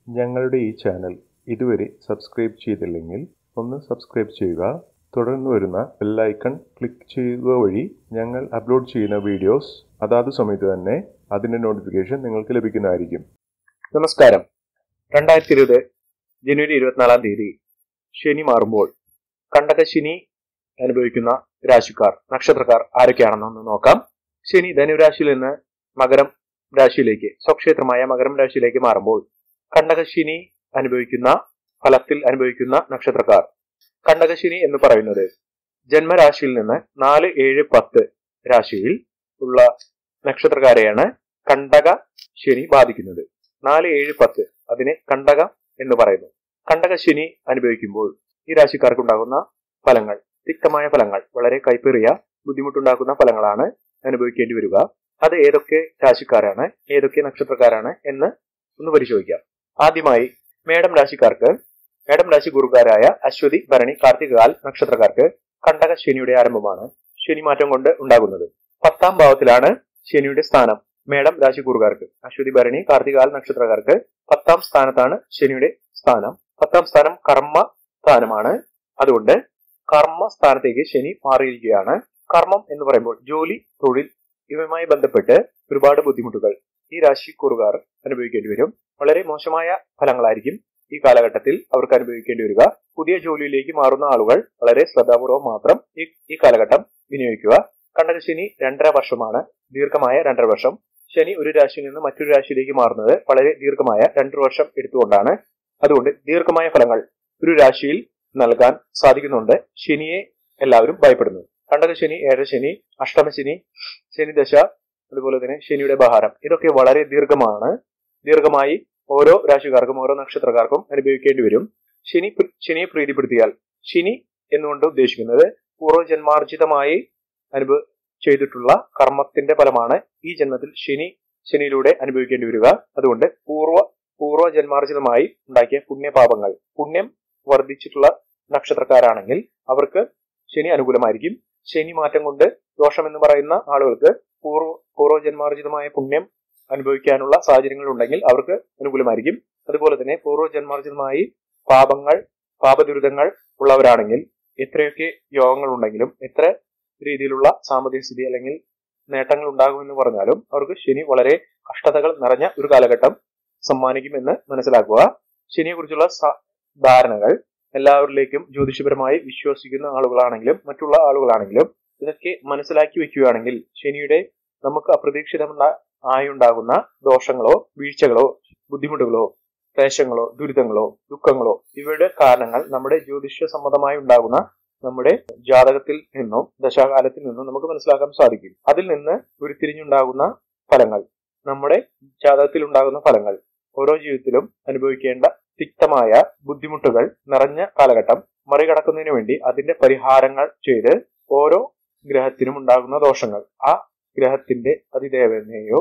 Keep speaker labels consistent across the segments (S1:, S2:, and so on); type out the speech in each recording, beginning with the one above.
S1: ഞങ്ങളുടെ ഈ ചാനൽ ഇതുവരെ സബ്സ്ക്രൈബ് ചെയ്തില്ലെങ്കിൽ ഒന്ന് സബ്സ്ക്രൈബ് ചെയ്യുക തുടർന്ന് വരുന്ന ബെല്ലൈക്കൺ ക്ലിക്ക് ചെയ്യുക വഴി ഞങ്ങൾ അപ്ലോഡ് ചെയ്യുന്ന വീഡിയോസ് അതാത് സമയത്ത് തന്നെ അതിൻ്റെ നോട്ടിഫിക്കേഷൻ നിങ്ങൾക്ക് ലഭിക്കുന്നതായിരിക്കും
S2: നമസ്കാരം രണ്ടായിരത്തി ഇരുപത് ജനുവരി ഇരുപത്തിനാലാം തീയതി ശനി മാറുമ്പോൾ കണ്ടകശനി അനുഭവിക്കുന്ന രാശിക്കാർ നക്ഷത്രക്കാർ ആരൊക്കെയാണെന്നൊന്ന് നോക്കാം ശനി ധനുരാശിയിൽ നിന്ന് മകരം രാശിയിലേക്ക് സ്വക്ഷേത്രമായ മകരം രാശിയിലേക്ക് മാറുമ്പോൾ കണ്ടകശനി അനുഭവിക്കുന്ന ഫലത്തിൽ അനുഭവിക്കുന്ന നക്ഷത്രക്കാർ കണ്ടകശനി എന്ന് പറയുന്നത് ജന്മരാശിയിൽ നിന്ന് നാല് ഏഴ് പത്ത് രാശിയിൽ ഉള്ള നക്ഷത്രക്കാരെയാണ് കണ്ടക ശനി ബാധിക്കുന്നത് നാല് ഏഴ് പത്ത് അതിനെ കണ്ടക എന്ന് പറയുന്നു കണ്ടക ശനി അനുഭവിക്കുമ്പോൾ ഈ രാശിക്കാർക്കുണ്ടാകുന്ന ഫലങ്ങൾ തിക്തമായ ഫലങ്ങൾ വളരെ കൈപ്പേറിയ ബുദ്ധിമുട്ടുണ്ടാക്കുന്ന ഫലങ്ങളാണ് അനുഭവിക്കേണ്ടി വരിക അത് ഏതൊക്കെ രാശിക്കാരാണ് ഏതൊക്കെ നക്ഷത്രക്കാരാണ് എന്ന് ഒന്ന് പരിശോധിക്കാം ആദ്യമായി മേടം രാശിക്കാർക്ക് മേടം രാശി ഗുരുക്കാരായ അശ്വതി ഭരണി കാർത്തികാൽ നക്ഷത്രക്കാർക്ക് കണ്ടക ശനിയുടെ ആരംഭമാണ് ശനി മാറ്റം കൊണ്ട് ഉണ്ടാകുന്നത് പത്താം ഭാവത്തിലാണ് ശനിയുടെ സ്ഥാനം മേടം രാശി കൂറുകാർക്ക് അശ്വതി ഭരണി കാർത്തികാൽ നക്ഷത്രക്കാർക്ക് പത്താം സ്ഥാനത്താണ് ശനിയുടെ സ്ഥാനം പത്താം സ്ഥാനം കർമ്മ സ്ഥാനമാണ് അതുകൊണ്ട് കർമ്മ സ്ഥാനത്തേക്ക് ശനി മാറിയിരിക്കുകയാണ് കർമ്മം എന്ന് പറയുമ്പോൾ ജോലി തൊഴിൽ ഇവയുമായി ബന്ധപ്പെട്ട് ഒരുപാട് ബുദ്ധിമുട്ടുകൾ ഈ രാശി കൂറുകാർ അനുഭവിക്കേണ്ടി വരും വളരെ മോശമായ ഫലങ്ങളായിരിക്കും ഈ കാലഘട്ടത്തിൽ അവർക്ക് അനുഭവിക്കേണ്ടി വരിക പുതിയ ജോലിയിലേക്ക് മാറുന്ന ആളുകൾ വളരെ ശ്രദ്ധാപൂർവം മാത്രം ഈ ഈ കാലഘട്ടം വിനിയോഗിക്കുക കണ്ടകശനി രണ്ടര വർഷമാണ് ദീർഘമായ രണ്ടര വർഷം ശനി ഒരു രാശിയിൽ നിന്ന് മറ്റൊരു രാശിയിലേക്ക് മാറുന്നത് വളരെ ദീർഘമായ രണ്ടു വർഷം എടുത്തുകൊണ്ടാണ് അതുകൊണ്ട് ദീർഘമായ ഫലങ്ങൾ ഒരു രാശിയിൽ നൽകാൻ സാധിക്കുന്നുണ്ട് ശനിയെ എല്ലാവരും ഭയപ്പെടുന്നു കണ്ടകശനി ഏഴശനി അഷ്ടമശനി ശനിദശ അതുപോലെ തന്നെ ശനിയുടെ ബഹാരം ഇതൊക്കെ വളരെ ദീർഘമാണ് ദീർഘമായി ഓരോ രാശിക്കാർക്കും ഓരോ നക്ഷത്രക്കാർക്കും അനുഭവിക്കേണ്ടി വരും ശനി ശനിയെ പ്രീതിപ്പെടുത്തിയാൽ ശനി എന്നുകൊണ്ട് ഉദ്ദേശിക്കുന്നത് പൂർവ്വജന്മാർജിതമായി അനുഭവ ചെയ്തിട്ടുള്ള കർമ്മത്തിന്റെ ഫലമാണ് ഈ ജന്മത്തിൽ ശനി ശനിയിലൂടെ അനുഭവിക്കേണ്ടി വരിക അതുകൊണ്ട് പൂർവ്വ പൂർവ്വ ജന്മാർജിതമായി ഉണ്ടാക്കിയ പുണ്യപാപങ്ങൾ പുണ്യം വർദ്ധിച്ചിട്ടുള്ള നക്ഷത്രക്കാരാണെങ്കിൽ അവർക്ക് ശനി അനുകൂലമായിരിക്കും ശനി മാറ്റം കൊണ്ട് ദോഷമെന്ന് പറയുന്ന ആളുകൾക്ക് പൂർവ്വ പൂർവ്വജന്മാർജിതമായ പുണ്യം അനുഭവിക്കാനുള്ള സാഹചര്യങ്ങൾ ഉണ്ടെങ്കിൽ അവർക്ക് അനുകൂലമായിരിക്കും അതുപോലെ തന്നെ പൂർവ്വജന്മാർജിതമായി പാപങ്ങൾ പാപദുരിതങ്ങൾ ഉള്ളവരാണെങ്കിൽ എത്രയൊക്കെ യോഗങ്ങൾ ഉണ്ടെങ്കിലും എത്ര രീതിയിലുള്ള സാമ്പത്തിക സ്ഥിതി അല്ലെങ്കിൽ നേട്ടങ്ങൾ ഉണ്ടാകുമെന്ന് പറഞ്ഞാലും അവർക്ക് ശനി വളരെ കഷ്ടതകൾ നിറഞ്ഞ ഒരു കാലഘട്ടം സമ്മാനിക്കുമെന്ന് മനസ്സിലാക്കുക ശനിയെക്കുറിച്ചുള്ള ധാരണകൾ എല്ലാവരിലേക്കും ജ്യോതിഷപരമായി വിശ്വസിക്കുന്ന ആളുകളാണെങ്കിലും മറ്റുള്ള ആളുകളാണെങ്കിലും ഇതൊക്കെ മനസ്സിലാക്കി വെക്കുകയാണെങ്കിൽ ശനിയുടെ നമുക്ക് അപ്രതീക്ഷിതമുള്ള ആയുണ്ടാകുന്ന ദോഷങ്ങളോ വീഴ്ചകളോ ബുദ്ധിമുട്ടുകളോ ക്ലേശങ്ങളോ ദുരിതങ്ങളോ ദുഃഖങ്ങളോ ഇവയുടെ കാരണങ്ങൾ നമ്മുടെ ജ്യോതിഷ സമ്മതമായി ഉണ്ടാകുന്ന നമ്മുടെ ജാതകത്തിൽ നിന്നും ദശാകാലത്തിൽ നിന്നും നമുക്ക് മനസ്സിലാക്കാൻ സാധിക്കും അതിൽ നിന്ന് ഉരുത്തിരിഞ്ഞുണ്ടാകുന്ന ഫലങ്ങൾ നമ്മുടെ ജാതകത്തിൽ ഉണ്ടാകുന്ന ഫലങ്ങൾ ഓരോ ജീവിതത്തിലും അനുഭവിക്കേണ്ട തിക്തമായ ബുദ്ധിമുട്ടുകൾ നിറഞ്ഞ കാലഘട്ടം മറികടക്കുന്നതിന് വേണ്ടി അതിന്റെ പരിഹാരങ്ങൾ ചെയ്ത് ഓരോ ഗ്രഹത്തിനും ഉണ്ടാകുന്ന ദോഷങ്ങൾ ആ ഗ്രഹത്തിന്റെ അതിദേവനെയോ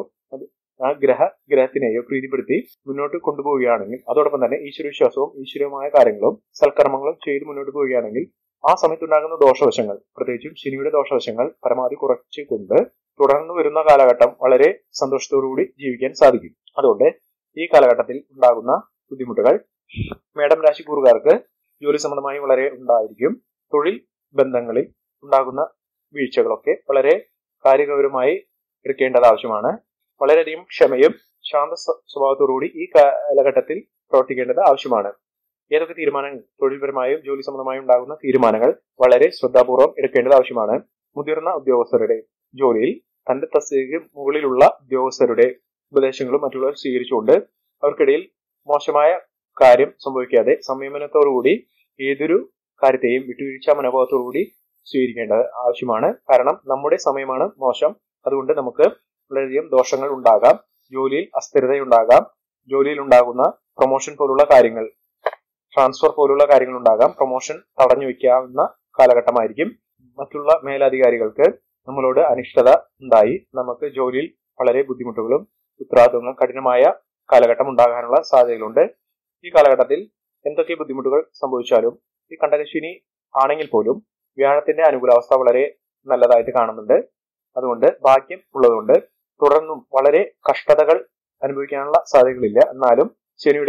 S2: ആ ഗ്രഹ ഗ്രഹത്തിനെയോ പ്രീതിപ്പെടുത്തി മുന്നോട്ട് കൊണ്ടുപോവുകയാണെങ്കിൽ അതോടൊപ്പം തന്നെ ഈശ്വരവിശ്വാസവും ഈശ്വരവുമായ കാര്യങ്ങളും സൽക്കർമ്മങ്ങളും ചെയ്ത് മുന്നോട്ട് പോവുകയാണെങ്കിൽ ആ സമയത്തുണ്ടാകുന്ന ദോഷവശങ്ങൾ പ്രത്യേകിച്ചും ശനിയുടെ ദോഷവശങ്ങൾ പരമാവധി കുറച്ചുകൊണ്ട് തുടർന്ന് വരുന്ന കാലഘട്ടം വളരെ സന്തോഷത്തോടുകൂടി ജീവിക്കാൻ സാധിക്കും അതുകൊണ്ട് ഈ കാലഘട്ടത്തിൽ ഉണ്ടാകുന്ന ബുദ്ധിമുട്ടുകൾ മേഡം രാശി കൂറുകാർക്ക് ജോലി സംബന്ധമായി വളരെ ഉണ്ടായിരിക്കും തൊഴിൽ ബന്ധങ്ങളിൽ ഉണ്ടാകുന്ന വീഴ്ചകളൊക്കെ വളരെ കാര്യഗൗരവമായി എടുക്കേണ്ടത് ആവശ്യമാണ് വളരെയധികം ക്ഷമയും ശാന്ത സ്വഭാവത്തോടുകൂടി ഈ കാലഘട്ടത്തിൽ പ്രവർത്തിക്കേണ്ടത് ആവശ്യമാണ് ഏതൊക്കെ തീരുമാനങ്ങൾ തൊഴിൽപരമായും ജോലി സംബന്ധമായും ഉണ്ടാകുന്ന തീരുമാനങ്ങൾ വളരെ ശ്രദ്ധാപൂർവം എടുക്കേണ്ടത് ആവശ്യമാണ് മുതിർന്ന ഉദ്യോഗസ്ഥരുടെ ജോലിയിൽ തന്റെ തസ്തികയ്ക്ക് മുകളിലുള്ള ഉദ്യോഗസ്ഥരുടെ ഉപദേശങ്ങളും മറ്റുള്ളവർ സ്വീകരിച്ചുകൊണ്ട് അവർക്കിടയിൽ മോശമായ കാര്യം സംഭവിക്കാതെ സംയമനത്തോടുകൂടി ഏതൊരു കാര്യത്തെയും വിട്ടുവീഴ്ച മനോഭാവത്തോടുകൂടി സ്വീകരിക്കേണ്ടത് ആവശ്യമാണ് കാരണം നമ്മുടെ സമയമാണ് മോശം അതുകൊണ്ട് നമുക്ക് വളരെയധികം ദോഷങ്ങൾ ഉണ്ടാകാം ജോലിയിൽ അസ്ഥിരതയുണ്ടാകാം ജോലിയിൽ ഉണ്ടാകുന്ന പ്രൊമോഷൻ പോലുള്ള കാര്യങ്ങൾ ട്രാൻസ്ഫർ പോലുള്ള കാര്യങ്ങൾ ഉണ്ടാകാം പ്രൊമോഷൻ തടഞ്ഞു വെക്കാവുന്ന കാലഘട്ടമായിരിക്കും മറ്റുള്ള മേലധികാരികൾക്ക് നമ്മളോട് അനിഷ്ടത ഉണ്ടായി നമുക്ക് ജോലിയിൽ വളരെ ബുദ്ധിമുട്ടുകളും ഉത്തരവാദിത്വങ്ങളും കഠിനമായ കാലഘട്ടം ഉണ്ടാകാനുള്ള സാധ്യതകളുണ്ട് ഈ കാലഘട്ടത്തിൽ എന്തൊക്കെ ബുദ്ധിമുട്ടുകൾ സംഭവിച്ചാലും ഈ കണ്ടകശിനി ആണെങ്കിൽ പോലും വ്യാഴത്തിന്റെ അനുകൂലാവസ്ഥ വളരെ നല്ലതായിട്ട് കാണുന്നുണ്ട് അതുകൊണ്ട് ഭാഗ്യം ഉള്ളതുകൊണ്ട് തുടർന്നും വളരെ കഷ്ടതകൾ അനുഭവിക്കാനുള്ള സാധ്യതകളില്ല എന്നാലും ശനിയുടെ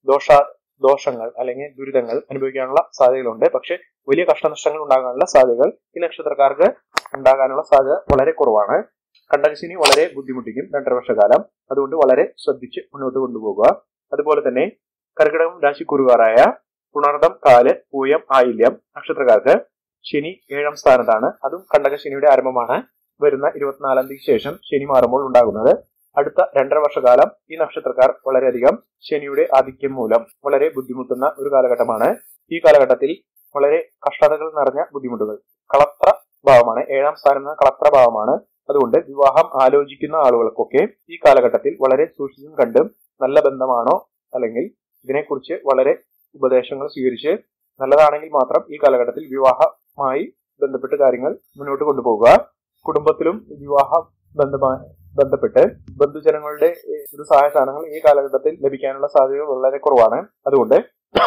S2: ദോഷ ദോഷങ്ങൾ അല്ലെങ്കിൽ ദുരിതങ്ങൾ അനുഭവിക്കാനുള്ള സാധ്യതകളുണ്ട് പക്ഷെ വലിയ കഷ്ടനഷ്ടങ്ങൾ ഉണ്ടാകാനുള്ള സാധ്യതകൾ ഈ നക്ഷത്രക്കാർക്ക് ഉണ്ടാകാനുള്ള സാധ്യത വളരെ കുറവാണ് കണ്ടകശിനി വളരെ ബുദ്ധിമുട്ടിക്കും രണ്ടര വർഷക്കാലം അതുകൊണ്ട് വളരെ ശ്രദ്ധിച്ച് മുന്നോട്ട് കൊണ്ടുപോകുക അതുപോലെ തന്നെ കർക്കിടകം രാശിക്കുറുകാരായ പുണർദം കാല് പൂയം ആയില്യം നക്ഷത്രക്കാർക്ക് ശനി ഏഴാം സ്ഥാനത്താണ് അതും കണ്ടകശനിയുടെ ആരംഭമാണ് വരുന്ന ഇരുപത്തിനാലാം തീയതി ശേഷം ശനി മാറുമ്പോൾ ഉണ്ടാകുന്നത് അടുത്ത രണ്ടര വർഷക്കാലം ഈ നക്ഷത്രക്കാർ വളരെയധികം ശനിയുടെ ആധിക്യം മൂലം വളരെ ബുദ്ധിമുട്ടുന്ന ഒരു കാലഘട്ടമാണ് ഈ കാലഘട്ടത്തിൽ വളരെ കഷ്ടതകൾ നിറഞ്ഞ ബുദ്ധിമുട്ടുകൾ കളത്ര ഭാവമാണ് ഏഴാം സ്ഥാനം എന്ന കളത്ര ഭാവമാണ് അതുകൊണ്ട് വിവാഹം ആലോചിക്കുന്ന ആളുകൾക്കൊക്കെ ഈ കാലഘട്ടത്തിൽ വളരെ സൂക്ഷിച്ചും കണ്ടും നല്ല ബന്ധമാണോ അല്ലെങ്കിൽ ഇതിനെക്കുറിച്ച് വളരെ ഉപദേശങ്ങൾ സ്വീകരിച്ച് നല്ലതാണെങ്കിൽ മാത്രം ഈ കാലഘട്ടത്തിൽ വിവാഹമായി ബന്ധപ്പെട്ട് കാര്യങ്ങൾ മുന്നോട്ട് കൊണ്ടുപോകുക കുടുംബത്തിലും വിവാഹ ബന്ധമായി ബന്ധപ്പെട്ട് ബന്ധുജനങ്ങളുടെ ഒരു സഹായ സാധനങ്ങൾ ഈ കാലഘട്ടത്തിൽ ലഭിക്കാനുള്ള സാധ്യത വളരെ കുറവാണ് അതുകൊണ്ട്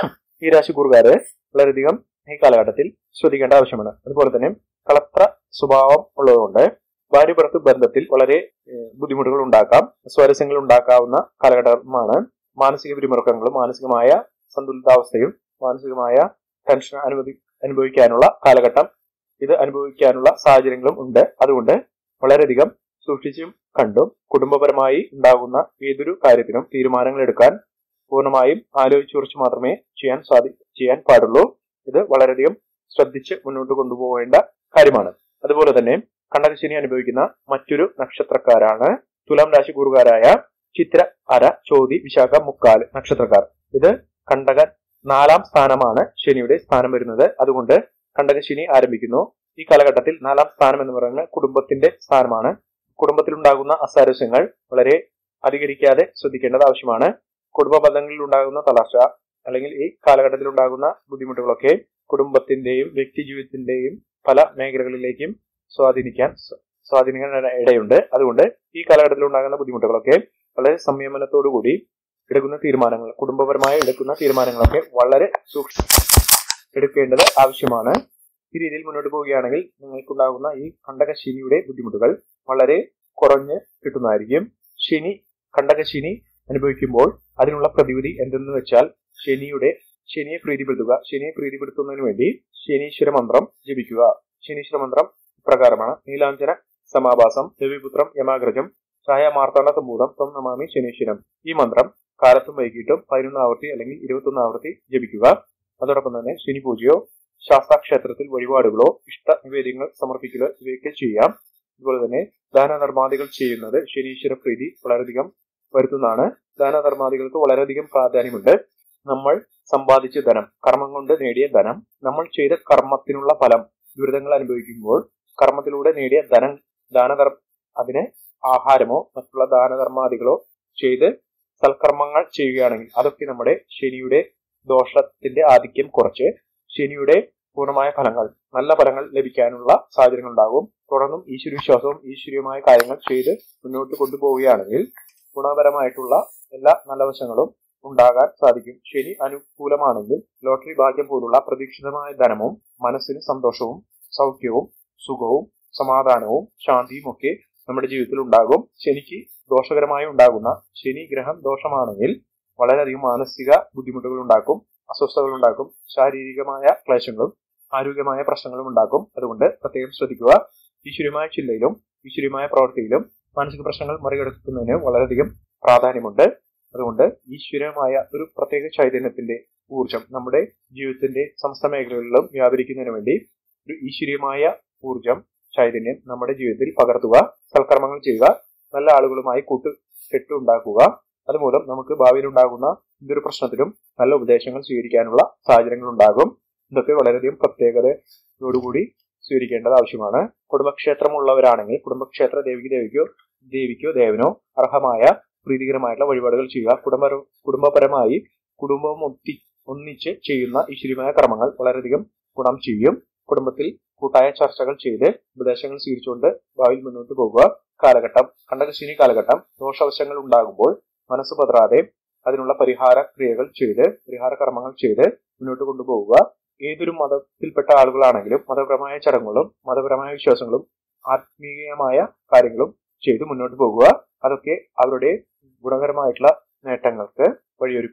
S2: ഈ രാശിക്കൂറുകാര് വളരെയധികം ഈ കാലഘട്ടത്തിൽ ശ്രദ്ധിക്കേണ്ട ആവശ്യമാണ് അതുപോലെ തന്നെ കളത്ര സ്വഭാവം ഉള്ളതുകൊണ്ട് ഭാര്യ ഭർത്തൃ ബന്ധത്തിൽ വളരെ ബുദ്ധിമുട്ടുകൾ ഉണ്ടാക്കാം സ്വാരസ്യങ്ങൾ ഉണ്ടാക്കാവുന്ന കാലഘട്ടമാണ് മാനസിക പിരിമുറുക്കങ്ങളും മാനസികമായ സന്തുലിതാവസ്ഥയും മാനസികമായ ടെൻഷൻ അനുവദി അനുഭവിക്കാനുള്ള കാലഘട്ടം ഇത് അനുഭവിക്കാനുള്ള സാഹചര്യങ്ങളും ഉണ്ട് അതുകൊണ്ട് വളരെയധികം സൂക്ഷിച്ചും കണ്ടും കുടുംബപരമായി ഉണ്ടാകുന്ന ഏതൊരു കാര്യത്തിനും തീരുമാനങ്ങൾ എടുക്കാൻ പൂർണ്ണമായും ആലോചിച്ചുറച്ച് മാത്രമേ ചെയ്യാൻ സാധി ചെയ്യാൻ പാടുള്ളൂ ഇത് വളരെയധികം ശ്രദ്ധിച്ച് മുന്നോട്ട് കൊണ്ടുപോകേണ്ട കാര്യമാണ് അതുപോലെ തന്നെ കണ്ടകശനി അനുഭവിക്കുന്ന മറ്റൊരു നക്ഷത്രക്കാരാണ് തുലാം രാശി കൂറുകാരായ ചിത്ര അര ചോതി വിശാഖ മുക്കാൽ നക്ഷത്രക്കാർ ഇത് കണ്ടക നാലാം സ്ഥാനമാണ് ശനിയുടെ സ്ഥാനം വരുന്നത് അതുകൊണ്ട് കണ്ടകശനി ആരംഭിക്കുന്നു ഈ കാലഘട്ടത്തിൽ നാലാം സ്ഥാനം എന്ന് പറയുന്നത് കുടുംബത്തിന്റെ സ്ഥാനമാണ് കുടുംബത്തിലുണ്ടാകുന്ന അസാരസ്യങ്ങൾ വളരെ അധികരിക്കാതെ ശ്രദ്ധിക്കേണ്ടത് ആവശ്യമാണ് കുടുംബ ബന്ധങ്ങളിൽ ഉണ്ടാകുന്ന തളർച്ച അല്ലെങ്കിൽ ഈ കാലഘട്ടത്തിൽ ഉണ്ടാകുന്ന ബുദ്ധിമുട്ടുകളൊക്കെ കുടുംബത്തിന്റെയും വ്യക്തി ജീവിതത്തിന്റെയും പല മേഖലകളിലേക്കും സ്വാധീനിക്കാൻ സ്വാധീനിക്കാൻ ഇടയുണ്ട് അതുകൊണ്ട് ഈ കാലഘട്ടത്തിൽ ഉണ്ടാകുന്ന ബുദ്ധിമുട്ടുകളൊക്കെ വളരെ സംയമനത്തോടുകൂടി എടുക്കുന്ന തീരുമാനങ്ങൾ കുടുംബപരമായി എടുക്കുന്ന തീരുമാനങ്ങളൊക്കെ വളരെ സൂക്ഷിച്ച് എടുക്കേണ്ടത് ആവശ്യമാണ് ഈ രീതിയിൽ മുന്നോട്ട് പോവുകയാണെങ്കിൽ നിങ്ങൾക്കുണ്ടാകുന്ന ഈ കണ്ടകശനിയുടെ ബുദ്ധിമുട്ടുകൾ വളരെ കുറഞ്ഞ് കിട്ടുന്നതായിരിക്കും ശനി കണ്ടകശനി അനുഭവിക്കുമ്പോൾ അതിനുള്ള പ്രതിവിധി എന്തെന്ന് വെച്ചാൽ ശനിയുടെ ശനിയെ പ്രീതിപ്പെടുത്തുക ശനിയെ പ്രീതിപ്പെടുത്തുന്നതിന് വേണ്ടി ശനീശ്വര മന്ത്രം ജപിക്കുക ശനീശ്വര മന്ത്രം ഇപ്രകാരമാണ് നീലാഞ്ജന സമാഭാസം രവിപുത്രം യമാഗ്രജം ഛായ മാർത്താണ്ഡ സംഭൂതം ത്വം നമാമി ശനീശ്വരം ഈ മന്ത്രം കാലത്തും വൈകിട്ടും പതിനൊന്ന് ആവർത്തി അല്ലെങ്കിൽ ഇരുപത്തൊന്ന് ആവർത്തി ജപിക്കുക അതോടൊപ്പം തന്നെ ശനി പൂജയോ ശാസ്താക്ഷേത്രത്തിൽ വഴിപാടുകളോ ഇഷ്ട നിവേദ്യങ്ങൾ സമർപ്പിക്കലോ ഇവയൊക്കെ ചെയ്യാം അതുപോലെ തന്നെ ദാനധർമാദികൾ ചെയ്യുന്നത് ശനീശ്വര പ്രീതി വളരെയധികം വരുത്തുന്നതാണ് ദാനധർമാദികൾക്ക് വളരെയധികം പ്രാധാന്യമുണ്ട് നമ്മൾ സമ്പാദിച്ച ധനം കർമ്മം കൊണ്ട് നേടിയ ധനം നമ്മൾ ചെയ്ത കർമ്മത്തിനുള്ള ഫലം ദുരിതങ്ങൾ അനുഭവിക്കുമ്പോൾ കർമ്മത്തിലൂടെ നേടിയ ധനം ദാനധർ അതിനെ ആഹാരമോ മറ്റുള്ള ദാനധർമാദികളോ ചെയ്ത് സൽക്കർമ്മങ്ങൾ ചെയ്യുകയാണെങ്കിൽ അതൊക്കെ നമ്മുടെ ശനിയുടെ ദോഷത്തിന്റെ ആധിക്യം കുറച്ച് ശനിയുടെ പൂർണ്ണമായ ഫലങ്ങൾ നല്ല ഫലങ്ങൾ ലഭിക്കാനുള്ള സാഹചര്യങ്ങൾ ഉണ്ടാകും തുടർന്നും ഈശ്വരവിശ്വാസവും ഈശ്വരീയമായ കാര്യങ്ങൾ ചെയ്ത് മുന്നോട്ട് കൊണ്ടുപോവുകയാണെങ്കിൽ ഗുണപരമായിട്ടുള്ള എല്ലാ നല്ല വശങ്ങളും ഉണ്ടാകാൻ സാധിക്കും ശനി അനുകൂലമാണെങ്കിൽ ലോട്ടറി ഭാഗ്യം പോലുള്ള പ്രതീക്ഷിതമായ ധനവും മനസ്സിന് സന്തോഷവും സൗഖ്യവും സുഖവും സമാധാനവും ശാന്തിയും ഒക്കെ നമ്മുടെ ജീവിതത്തിൽ ഉണ്ടാകും ശനിക്ക് ദോഷകരമായി ഉണ്ടാകുന്ന ശനി ഗ്രഹം ദോഷമാണെങ്കിൽ വളരെയധികം മാനസിക ബുദ്ധിമുട്ടുകൾ ഉണ്ടാക്കും അസ്വസ്ഥതകൾ ഉണ്ടാക്കും ശാരീരികമായ ക്ലേശങ്ങളും ആരോഗ്യമായ പ്രശ്നങ്ങളും ഉണ്ടാക്കും അതുകൊണ്ട് പ്രത്യേകം ശ്രദ്ധിക്കുക ഈശ്വര്യമായ ചിന്തയിലും ഈശ്വര്യമായ പ്രവൃത്തിയിലും മാനസിക പ്രശ്നങ്ങൾ മറികടക്കുന്നതിന് വളരെയധികം പ്രാധാന്യമുണ്ട് അതുകൊണ്ട് ഈശ്വരമായ ഒരു പ്രത്യേക ചൈതന്യത്തിന്റെ ഊർജം നമ്മുടെ ജീവിതത്തിന്റെ സമസ്ത മേഖലകളിലും വ്യാപരിക്കുന്നതിന് വേണ്ടി ഒരു ഈശ്വരീയമായ ഊർജം ചൈതന്യം നമ്മുടെ ജീവിതത്തിൽ പകർത്തുക സൽക്കർമ്മങ്ങൾ ചെയ്യുക നല്ല ആളുകളുമായി കൂട്ട് കെട്ടുണ്ടാക്കുക അതുമൂലം നമുക്ക് ഭാവിയിൽ ഉണ്ടാകുന്ന എന്തൊരു പ്രശ്നത്തിലും നല്ല ഉപദേശങ്ങൾ സ്വീകരിക്കാനുള്ള സാഹചര്യങ്ങൾ ഉണ്ടാകും ഇതൊക്കെ വളരെയധികം പ്രത്യേകതയോടുകൂടി സ്വീകരിക്കേണ്ടത് ആവശ്യമാണ് കുടുംബക്ഷേത്രമുള്ളവരാണെങ്കിൽ കുടുംബക്ഷേത്ര ദേവിക്ക് ദേവിക്കോ ദേവിക്കോ ദേവനോ അർഹമായ പ്രീതികരമായിട്ടുള്ള വഴിപാടുകൾ ചെയ്യുക കുടുംബ കുടുംബപരമായി കുടുംബവും ഒത്തി ഒന്നിച്ച് ചെയ്യുന്ന ഈശ്വര്യമായ കർമ്മങ്ങൾ വളരെയധികം ഗുണം ചെയ്യും കുടുംബത്തിൽ കൂട്ടായ ചർച്ചകൾ ചെയ്ത് ഉപദേശങ്ങൾ സ്വീകരിച്ചുകൊണ്ട് ഭാവിയിൽ മുന്നോട്ട് പോകുക കാലഘട്ടം കണ്ടകശിനി കാലഘട്ടം ദോഷവശങ്ങൾ ഉണ്ടാകുമ്പോൾ മനസ്സ് പതറാതെ അതിനുള്ള പരിഹാര ക്രിയകൾ ചെയ്ത് പരിഹാര കർമ്മങ്ങൾ ചെയ്ത് മുന്നോട്ട് കൊണ്ടുപോവുക ഏതൊരു മതത്തിൽപ്പെട്ട ആളുകളാണെങ്കിലും മതപരമായ ചടങ്ങുകളും മതപരമായ വിശ്വാസങ്ങളും ആത്മീയമായ കാര്യങ്ങളും ചെയ്ത് മുന്നോട്ട് പോകുക അതൊക്കെ അവരുടെ ഗുണകരമായിട്ടുള്ള നേട്ടങ്ങൾക്ക് വഴിയൊരുക്കും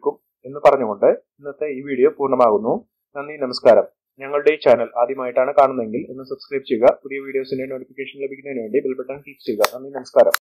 S2: എന്ന് പറഞ്ഞുകൊണ്ട് ഇന്നത്തെ ഈ വീഡിയോ പൂർണ്ണമാകുന്നു നന്ദി നമസ്കാരം ഞങ്ങളുടെ ഈ ചാനൽ ആദ്യമായിട്ടാണ് കാണുന്നതെങ്കിൽ ഒന്ന് സബ്സ്ക്രൈബ് ചെയ്യുക പുതിയ വീഡിയോസിന്റെ നോട്ടിഫിക്കേഷൻ ലഭിക്കുന്നതിന് വേണ്ടി ബെൽ ബട്ടൺ ക്ലിക്ക് ചെയ്യുക നന്ദി നമസ്കാരം